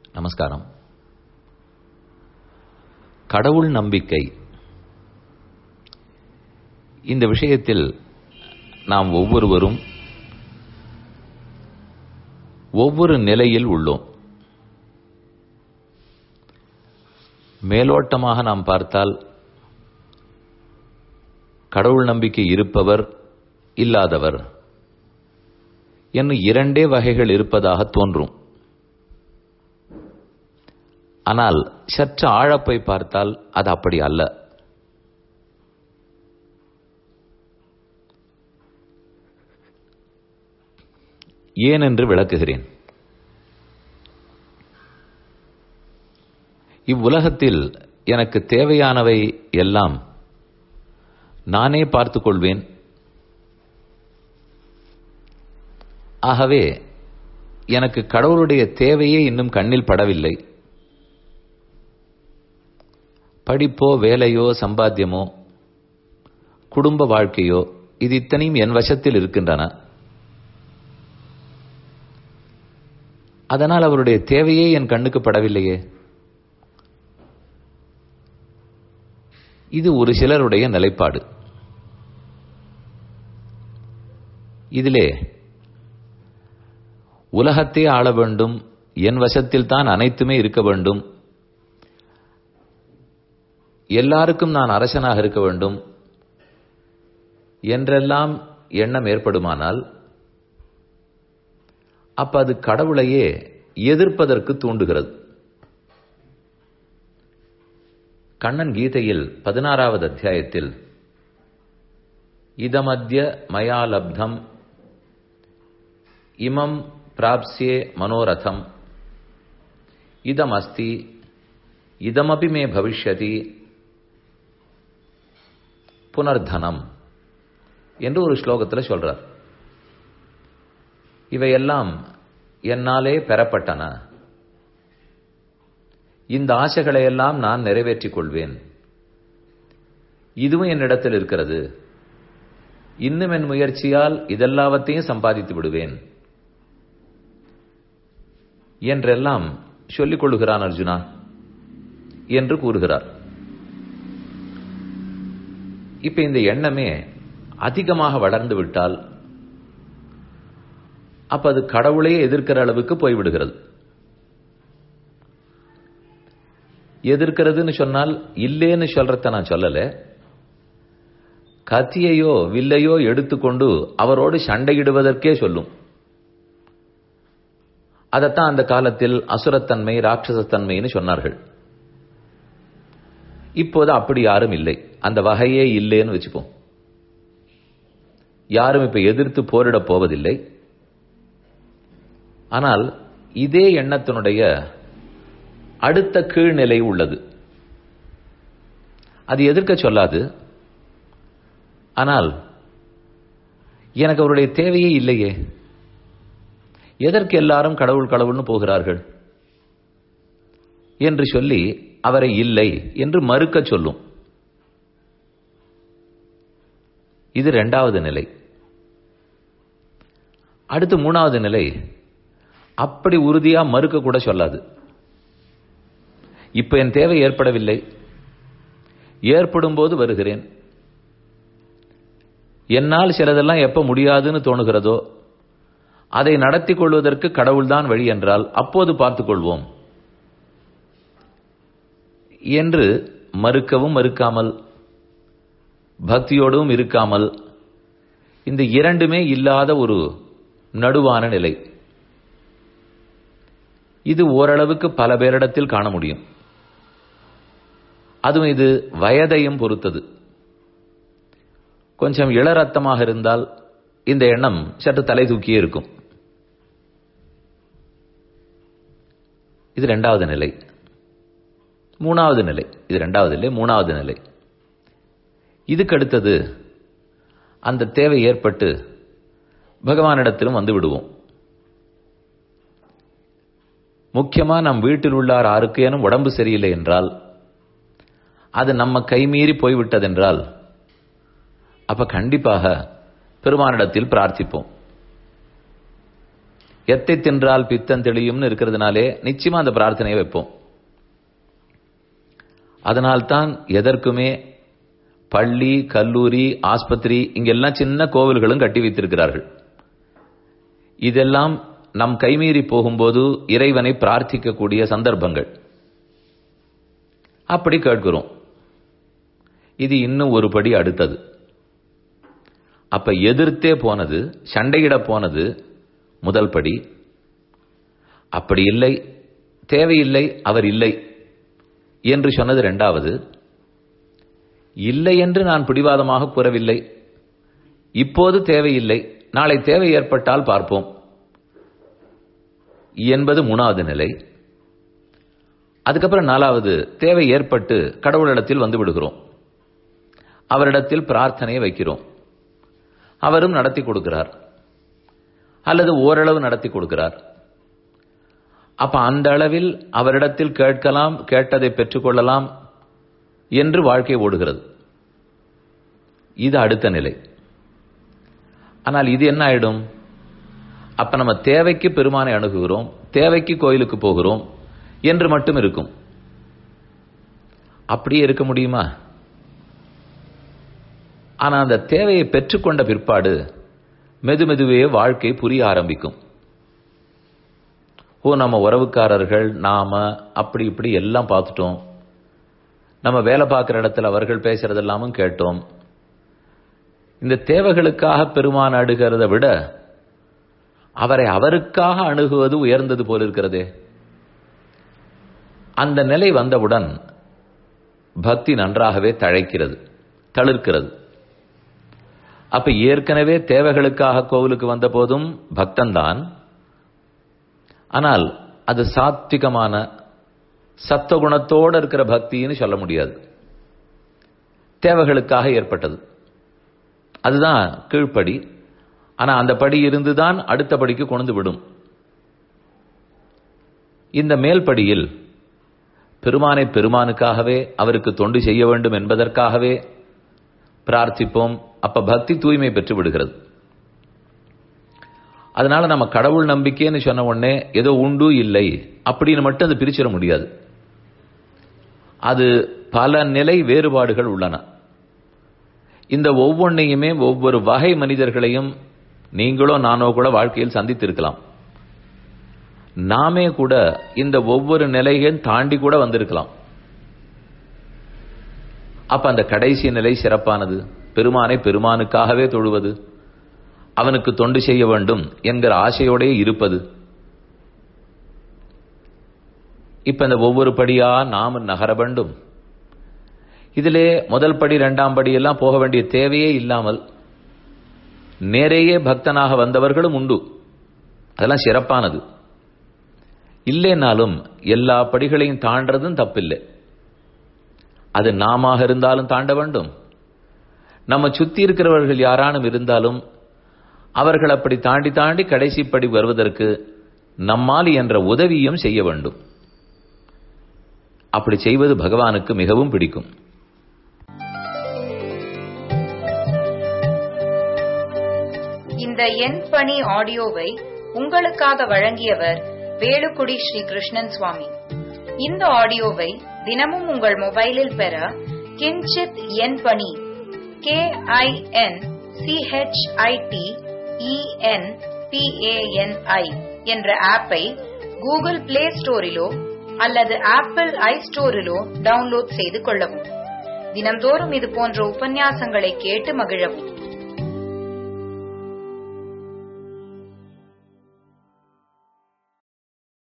நமஸ்காரம் கடவுள் நம்பிக்கை இந்த விஷயத்தில் நாம் ஒவ்வொருவரும் ஒவ்வொரு நிலையில் உள்ளோம் மேலோட்டமாக நாம் பார்த்தால் கடவுள் நம்பிக்கை இருப்பவர் இல்லாதவர் என்னும் இரண்டே வகைகள் இருப்பதாக தோன்றும் ஆனால் சற்று ஆழப்பை பார்த்தால் அது அப்படி அல்ல ஏனென்று விளக்குகிறேன் இவ்வுலகத்தில் எனக்கு தேவையானவை எல்லாம் நானே பார்த்துக் கொள்வேன் ஆகவே எனக்கு கடவுளுடைய தேவையே இன்னும் கண்ணில் படவில்லை படிப்போ வேலையோ சம்பாத்தியமோ குடும்ப வாழ்க்கையோ இது இத்தனையும் என் வசத்தில் இருக்கின்றன அதனால் அவருடைய தேவையே என் கண்ணுக்கு படவில்லையே இது ஒரு சிலருடைய நிலைப்பாடு இதிலே உலகத்தை ஆள வேண்டும் என் வசத்தில் தான் அனைத்துமே இருக்க வேண்டும் எல்லாருக்கும் நான் அரசனாக இருக்க வேண்டும் என்றெல்லாம் எண்ணம் ஏற்படுமானால் அப்ப அது கடவுளையே எதிர்ப்பதற்கு தூண்டுகிறது கண்ணன் கீதையில் பதினாறாவது அத்தியாயத்தில் இதமத்திய மயா லப்தம் இமம் பிராப்சியே மனோரதம் இதம் அஸ்தி இதமபி மே பவிஷ்யதி புனர்தனம் என்று ஒரு ஸ்லோகத்தில் சொல்றார் இவையெல்லாம் என்னாலே பெறப்பட்டன இந்த ஆசைகளை எல்லாம் நான் நிறைவேற்றிக் கொள்வேன் இதுவும் என்னிடத்தில் இருக்கிறது இன்னும் என் முயற்சியால் இதெல்லாவற்றையும் சம்பாதித்து விடுவேன் என்றெல்லாம் சொல்லிக் கொள்ளுகிறான் அர்ஜுனா என்று கூறுகிறார் இப்ப இந்த எண்ணமே அதிகமாக வளர்ந்து விட்டால் அப்ப அது கடவுளையே எதிர்க்கிற அளவுக்கு போய்விடுகிறது எதிர்க்கிறதுன்னு சொன்னால் இல்லேன்னு சொல்றத நான் சொல்லல கத்தியையோ வில்லையோ எடுத்துக்கொண்டு அவரோடு சண்டையிடுவதற்கே சொல்லும் அதைத்தான் அந்த காலத்தில் அசுரத்தன்மை ராட்சசத்தன்மைன்னு சொன்னார்கள் இப்போது அப்படி யாரும் இல்லை அந்த வகையே இல்லைன்னு வச்சுப்போம் யாரும் இப்ப எதிர்த்து போரிட போவதில்லை ஆனால் இதே எண்ணத்தினுடைய அடுத்த கீழ்நிலை உள்ளது அது எதிர்க்க சொல்லாது ஆனால் எனக்கு அவருடைய தேவையே இல்லையே எதற்கு எல்லாரும் கடவுள் கடவுள்னு போகிறார்கள் என்று சொல்லி அவரை இல்லை என்று மறுக்க சொல்லும் இது இரண்டாவது நிலை அடுத்து மூணாவது நிலை அப்படி உறுதியா மறுக்க கூட சொல்லாது இப்ப என் தேவை ஏற்படவில்லை ஏற்படும் போது வருகிறேன் என்னால் சிலதெல்லாம் எப்ப முடியாதுன்னு தோணுகிறதோ அதை நடத்தி கொள்வதற்கு கடவுள்தான் வழி என்றால் அப்போது பார்த்துக் கொள்வோம் என்று மறுக்கவும் மறுக்காமல் பக்தியோடும் இருக்காமல் இந்த இரண்டுமே இல்லாத ஒரு நடுவான நிலை இது ஓரளவுக்கு பல பேரிடத்தில் காண முடியும் அதுவும் இது வயதையும் பொறுத்தது கொஞ்சம் இளரத்தமாக இருந்தால் இந்த எண்ணம் சற்று தலை தூக்கியே இருக்கும் இது இரண்டாவது நிலை மூணாவது நிலை இது இரண்டாவது நிலை மூணாவது நிலை இதுக்கு அடுத்தது அந்த தேவை ஏற்பட்டு பகவானிடத்திலும் வந்து விடுவோம் முக்கியமா நம் வீட்டில் உள்ளார் ஆருக்கேனும் உடம்பு சரியில்லை என்றால் அது நம்ம கைமீறி போய்விட்டதென்றால் அப்ப கண்டிப்பாக பெருமானிடத்தில் பிரார்த்திப்போம் எத்தை தின்றால் பித்தம் தெளியும்னு இருக்கிறதுனாலே நிச்சயமா அந்த பிரார்த்தனையை வைப்போம் அதனால்தான் எதற்குமே பள்ளி கல்லூரி ஆஸ்பத்திரி இங்கெல்லாம் சின்ன கோவில்களும் கட்டி வைத்திருக்கிறார்கள் இதெல்லாம் நம் கைமீறி போகும்போது இறைவனை பிரார்த்திக்கக்கூடிய சந்தர்ப்பங்கள் அப்படி கேட்கிறோம் இது இன்னும் ஒரு படி அடுத்தது அப்ப எதிர்த்தே போனது சண்டையிட போனது முதல் படி அப்படி இல்லை தேவையில்லை அவர் இல்லை என்று சொன்னது இரண்டாவது இல்லை என்று நான் பிடிவாதமாக கூறவில்லை இப்போது தேவையில்லை நாளை தேவை ஏற்பட்டால் பார்ப்போம் என்பது மூணாவது நிலை அதுக்கப்புறம் நாலாவது தேவை ஏற்பட்டு கடவுளிடத்தில் வந்து விடுகிறோம் அவரிடத்தில் பிரார்த்தனையை வைக்கிறோம் அவரும் நடத்தி கொடுக்கிறார் அல்லது ஓரளவு நடத்தி கொடுக்கிறார் அப்ப அந்த அளவில் அவரிடத்தில் கேட்கலாம் கேட்டதை பெற்றுக்கொள்ளலாம் என்று வாழ்க்கை ஓடுகிறது இது அடுத்த நிலை ஆனால் இது என்ன ஆயிடும் அப்ப நம்ம தேவைக்கு பெருமானை அணுகுகிறோம் தேவைக்கு கோயிலுக்கு போகிறோம் என்று மட்டும் இருக்கும் அப்படியே இருக்க முடியுமா ஆனா அந்த தேவையை பெற்றுக்கொண்ட பிற்பாடு மெதுமெதுவே வாழ்க்கை புரிய ஆரம்பிக்கும் ஓ நம்ம உறவுக்காரர்கள் நாம அப்படி இப்படி எல்லாம் பார்த்துட்டோம் நம்ம வேலை பார்க்குற இடத்துல அவர்கள் பேசுறதெல்லாமும் கேட்டோம் இந்த தேவைகளுக்காக பெருமான் அணுகிறத விட அவரை அவருக்காக அணுகுவது உயர்ந்தது போல இருக்கிறதே அந்த நிலை வந்தவுடன் பக்தி நன்றாகவே தழைக்கிறது தளிர்க்கிறது அப்ப ஏற்கனவே தேவைகளுக்காக கோவிலுக்கு வந்த போதும் பக்தன்தான் ஆனால் அது சாத்விகமான சத்துவகுணத்தோடு இருக்கிற பக்தின்னு சொல்ல முடியாது தேவைகளுக்காக ஏற்பட்டது அதுதான் கீழ்ப்படி ஆனா அந்த படி இருந்துதான் அடுத்த படிக்கு கொண்டு விடும் இந்த மேல்படியில் பெருமானை பெருமானுக்காகவே அவருக்கு தொண்டு செய்ய வேண்டும் என்பதற்காகவே பிரார்த்திப்போம் அப்ப பக்தி தூய்மை பெற்று விடுகிறது அதனால நம்ம கடவுள் நம்பிக்கைன்னு சொன்ன உடனே ஏதோ உண்டு இல்லை அப்படின்னு மட்டும் அது பிரிச்சிட முடியாது அது பல நிலை வேறுபாடுகள் உள்ளன இந்த ஒவ்வொன்றையுமே ஒவ்வொரு வகை மனிதர்களையும் நீங்களோ நானோ கூட வாழ்க்கையில் சந்தித்திருக்கலாம் நாமே கூட இந்த ஒவ்வொரு நிலையும் தாண்டி கூட வந்திருக்கலாம் அப்ப அந்த கடைசி நிலை சிறப்பானது பெருமானை பெருமானுக்காகவே தொழுவது அவனுக்கு தொண்டு செய்ய வேண்டும் என்கிற ஆசையோடே இருப்பது இப்ப இந்த ஒவ்வொரு படியா நாம நகர வேண்டும் இதிலே முதல் படி இரண்டாம் படி எல்லாம் போக வேண்டிய தேவையே இல்லாமல் நேரையே பக்தனாக வந்தவர்களும் உண்டு அதெல்லாம் சிறப்பானது இல்லைனாலும் எல்லா படிகளையும் தாண்டதும் தப்பில்லை அது நாம இருந்தாலும் தாண்ட வேண்டும் நம்ம சுத்தி இருக்கிறவர்கள் யாரானும் இருந்தாலும் அவர்கள் அப்படி தாண்டி தாண்டி கடைசி படி வருவதற்கு நம்மால் என்ற உதவியும் செய்ய வேண்டும் அப்படி செய்வது பகவானுக்கு மிகவும் பிடிக்கும் இந்த என் பணி ஆடியோவை உங்களுக்காக வழங்கியவர் வேலுக்குடி ஸ்ரீ கிருஷ்ணன் சுவாமி இந்த ஆடியோவை தினமும் உங்கள் மொபைலில் பெற கிஞ்சித் என் பணி கே ஐ என் சிஹெச்ஐடி இஎன் பிஏஎன்ஐ என்ற ஆப்பை கூகுள் பிளே ஸ்டோரிலோ அல்லது ஆப்பிள் ஐ ஸ்டோரிலோ டவுன்லோட் செய்து கொள்ளவும் தினம்தோறும் இது போன்ற உபன்யாசங்களை கேட்டு மகிழவும்